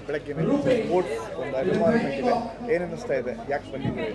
ಬೆಳಗ್ಗೆ ಸ್ಪೋರ್ಟ್ಸ್ ಒಂದು ಅಭಿಮಾನ ಇದೆ ಏನನ್ನಿಸ್ತಾ ಇದೆ ಯಾಕೆ ಬಂದಿದ್ದೀರಿ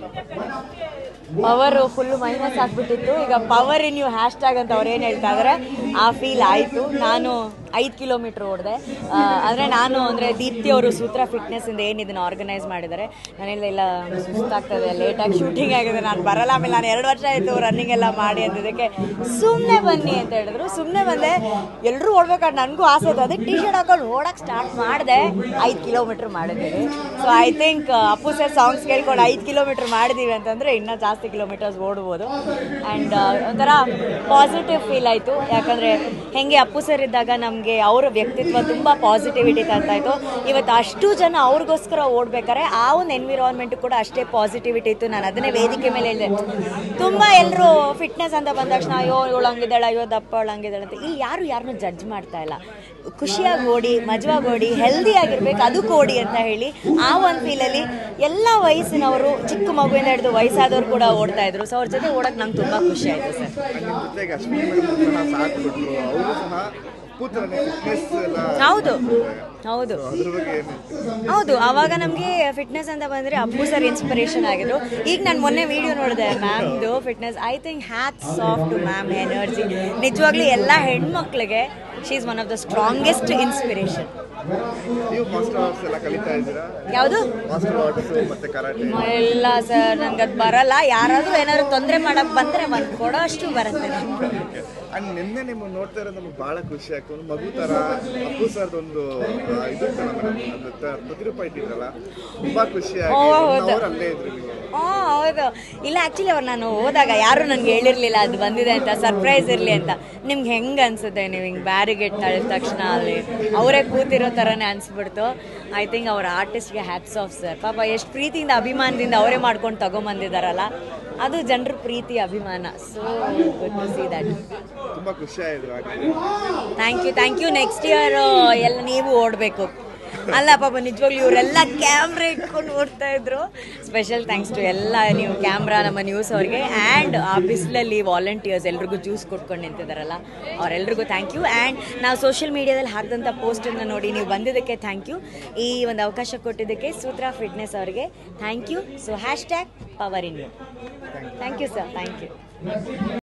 ಪವರ್ ಫುಲ್ ಮೈನಸ್ ಆಗ್ಬಿಟ್ಟಿತ್ತು ಈಗ power in you hashtag ಅಂತ ಅವ್ರು ಏನು ಹೇಳ್ತಾ ಇದ್ದಾರೆ ಆ ಫೀಲ್ ಆಯಿತು ನಾನು ಐದು ಕಿಲೋಮೀಟ್ರ್ ಓಡಿದೆ ಅಂದರೆ ನಾನು ಅಂದರೆ ದೀಪ್ತಿ ಅವರು ಸೂತ್ರ ಫಿಟ್ನೆಸ್ಸಿಂದ ಏನು ಇದನ್ನು ಆರ್ಗನೈಸ್ ಮಾಡಿದ್ದಾರೆ ನಾನೆಲ್ಲ ಇಲ್ಲ ಸುಸ್ತಾಗ್ತದೆ ಲೇಟಾಗಿ ಶೂಟಿಂಗ್ ಆಗಿದೆ ನಾನು ಬರಲ್ಲ ಆಮೇಲೆ ನಾನು ಎರಡು ವರ್ಷ ಆಯಿತು ರನ್ನಿಂಗ್ ಎಲ್ಲ ಮಾಡಿ ಅಂದಿದ್ದಕ್ಕೆ ಸುಮ್ಮನೆ ಬನ್ನಿ ಅಂತ ಹೇಳಿದ್ರು ಸುಮ್ಮನೆ ಬಂದೆ ಎಲ್ಲರೂ ಓಡ್ಬೇಕಾದ್ರೆ ನನಗೂ ಆಸೆ ಇತ್ತು ಅದಕ್ಕೆ ಟಿ ಶರ್ಟ್ ಹಾಕೊಂಡು ಓಡಕ್ಕೆ ಸ್ಟಾರ್ಟ್ ಮಾಡಿದೆ ಐದು ಕಿಲೋಮೀಟ್ರ್ ಮಾಡಿದ್ದೀವಿ so I think Appu sir songs ಕೇಳ್ಕೊಂಡು ಐದು ಕಿಲೋಮೀಟ್ರ್ ಮಾಡಿದ್ದೀವಿ ಅಂತಂದರೆ ಇನ್ನೂ ಜಾಸ್ತಿ ಕಿಲೋಮೀಟರ್ಸ್ ಓಡ್ಬೋದು ಆ್ಯಂಡ್ ಒಂಥರ ಪಾಸಿಟಿವ್ ಫೀಲ್ ಆಯಿತು ಯಾಕಂದರೆ ಹೆಂಗೆ ಅಪ್ಪು ಸರ್ ಇದ್ದಾಗ ನಮಗೆ ಅವರ ವ್ಯಕ್ತಿತ್ವ ತುಂಬ ಪಾಸಿಟಿವಿಟಿ ತಂತಾಯಿತು ಇವತ್ತು ಅಷ್ಟು ಜನ ಅವ್ರಿಗೋಸ್ಕರ ಓಡ್ಬೇಕಾದ್ರೆ ಆ ಒಂದು ಎನ್ವಿರಾನ್ಮೆಂಟ್ ಕೂಡ ಅಷ್ಟೇ ಪಾಸಿಟಿವಿಟಿ ಇತ್ತು ನಾನು ಅದನ್ನೇ ವೇದಿಕೆ ಮೇಲೆ ಹೇಳಿದೆ ತುಂಬ ಎಲ್ಲರೂ ಫಿಟ್ನೆಸ್ ಅಂತ ಬಂದ ತಕ್ಷಣ ಅಯ್ಯೋ ಇವಳು ಹಂಗಿದ್ದಾಳೆ ಅಯ್ಯೋ ದಪ್ಪ ಅವಳು ಹಂಗಿದ್ದಾಳೆ ಅಂತ ಇಲ್ಲಿ ಯಾರು ಯಾರನ್ನೂ ಜಡ್ಜ್ ಮಾಡ್ತಾ ಇಲ್ಲ ಖುಷಿಯಾಗಿ ಓಡಿ ಮಜವಾಗಿ ಓಡಿ ಹೆಲ್ದಿ ಆಗಿರ್ಬೇಕು ಅದಕ್ಕೆ ಓಡಿ ಅಂತ ಹೇಳಿ ಆ ಒಂದು ಫೀಲಲ್ಲಿ ಎಲ್ಲ ವಯಸ್ಸಿನವರು ಚಿಕ್ಕ ಮಗುವಿಂದ ಹಿಡಿದು ವಯಸ್ಸಾದವರು ಕೂಡ ಓಡ್ತಾ ಇದ್ರು ಸೊ ಅವ್ರ ಜೊತೆ ಓಡಕ್ಕೆ ನಂಗೆ ತುಂಬ ಖುಷಿ ಆಯಿತು ಸರ್ ನಿಮ್ಮ ಜೊತೆಗೆ ಅಶ್ವಿನಿ ಮೇಡಮ್ ಸಹ ಸಾಥ್ ಕೊಟ್ಟರು ಅವರು ಸಹ ಕೂತರನೆ ಫಿಟ್ನೆಸ್ ಎಲ್ಲ ಹೌದು ಹೌದು ಅದ್ರ ಬಗ್ಗೆ ಏನು ಹೇಳ್ತೀರಿ? ಹೌದು ಆವಾಗ ನಮಗೆ ಫಿಟ್ನೆಸ್ ಅಂತ ಬಂದರೆ ಅಪ್ಪು ಸರ್ ಇನ್ಸ್ಪಿರೇಷನ್ ಆಗಿದ್ರು ಈಗ ನಾನು ಮೊನ್ನೆ ವಿಡಿಯೋ ನೋಡಿದೆ ಮ್ಯಾಮ್ದು fitness I think hats off to ma'am energy ನಿಜವಾಗ್ಲೂ ಎಲ್ಲ ಹೆಣ್ಮಕ್ಳಿಗೆ she is one of the strongest inspiration ನೀವು ಮಾಸ್ಟರ್ ಆರ್ಟ್ಸ್ ಎಲ್ಲ ಕಲಿತಾ ಇದ್ದೀರಾ ಯಾವುದು ಮಾಸ್ಟರ್ ಆರ್ಟ್ಸ್ ಮತ್ತೆ ಕರಾಟೆ ಇಲ್ಲ ಸರ್ ನನಗೆ ಅದು ಬರಲ್ಲ ಯಾರಾದರೂ ಏನಾದ್ರು ತೊಂದರೆ ಮಾಡಕ್ಕೆ ಬಂದರೆ ಒಂದು ಕೊಡೋ ಅಷ್ಟು ಬರುತ್ತೆ ನನಗೆ ಅಂಡ್ ನಿನ್ನೆ ನಿಮ್ಮ ನೋಡ್ತಾ ಇರೋದು ನಮ್ಗೆ ಬಹಳ ಖುಷಿ ಆಯ್ತು ಒಂದು ಮಗು ತರ ಅಪ್ಪು ಸರ್ದು ಒಂದು ಆ, ಇದು ಇತ್ತಲ್ಲ ಮೇಡಮ್ ಅದು ತ- ಪ್ರತಿರೂಪ ಇಟ್ಟಿದ್ರಲ್ಲ ತುಂಬಾ ಖುಷಿಯಾಗಿ ಓ, one ಹೌದಾ? hour ಅಲ್ಲೇ ಇದ್ರಿ ನೀವು ಹ್ಞೂ ಹೌದು ಇಲ್ಲ ಆ್ಯಕ್ಚುಲಿ ಅವ್ರು ನಾನು ಹೋದಾಗ ಯಾರೂ ನನಗೆ ಹೇಳಿರಲಿಲ್ಲ ಅದು ಬಂದಿದೆ ಅಂತ ಸರ್ಪ್ರೈಸ್ ಇರಲಿ ಅಂತ ನಿಮ್ಗೆ ಹೆಂಗೆ ಅನ್ಸುತ್ತೆ ನೀವು ಹಿಂಗೆ ಬ್ಯಾರಿಗೇಟ್ ತಳೆದ ತಕ್ಷಣ ಅಲ್ಲಿ ಅವರೇ ಕೂತಿರೋ ಥರನೇ ಅನಿಸ್ಬಿಡ್ತು ಐ ಥಿಂಕ್ ಅವ್ರ ಆರ್ಟಿಸ್ಟ್ಗೆ ಹ್ಯಾಟ್ಸ್ ಆಫ್ ಸರ್ ಪಾಪ ಎಷ್ಟು ಪ್ರೀತಿಯಿಂದ ಅಭಿಮಾನದಿಂದ ಅವರೇ ಮಾಡ್ಕೊಂಡು ತಗೊಂಬಂದಿದ್ದಾರಲ್ಲ ಅದು ಜನರ ಪ್ರೀತಿ ಅಭಿಮಾನ so good to see that ತುಂಬಾ ಖುಷಿ ಆಯ್ತು ಹಾಗೆ thank you thank you next year ಎಲ್ಲ ನೀವು ಓಡಬೇಕು ಅಲ್ಲ ಪಾಪ ನಿಜವಾಗ್ಲೂ ಇವರೆಲ್ಲ ಕ್ಯಾಮ್ರಾ ಇಟ್ಕೊಂಡು ಓಡ್ತಾ ಇದ್ರು ಸ್ಪೆಷಲ್ ಥ್ಯಾಂಕ್ಸ್ ಟು ಎಲ್ಲ ನೀವು ಕ್ಯಾಮ್ರಾ ನಮ್ಮ ನ್ಯೂಸ್ ಅವ್ರಿಗೆ ಆ್ಯಂಡ್ ಆ ಬಿಸಿಲಲ್ಲಿ ವಾಲಂಟಿಯರ್ಸ್ ಎಲ್ರಿಗೂ ಜ್ಯೂಸ್ ಕೊಟ್ಕೊಂಡು ನಿಂತಿದ್ದಾರಲ್ಲ ಅವರೆಲ್ರಿಗೂ ಥ್ಯಾಂಕ್ ಯು ಆ್ಯಂಡ್ ನಾವು ಸೋಷಿಯಲ್ ಮೀಡಿಯಾದಲ್ಲಿ ಹಾಕಿದಂಥ ಪೋಸ್ಟನ್ನು ನೋಡಿ ನೀವು ಬಂದಿದ್ದಕ್ಕೆ ಥ್ಯಾಂಕ್ ಯು ಈ ಒಂದು ಅವಕಾಶ ಕೊಟ್ಟಿದ್ದಕ್ಕೆ ಸೂತ್ರ ಫಿಟ್ನೆಸ್ ಅವರಿಗೆ thank you so hashtag power in you thank you sir thank you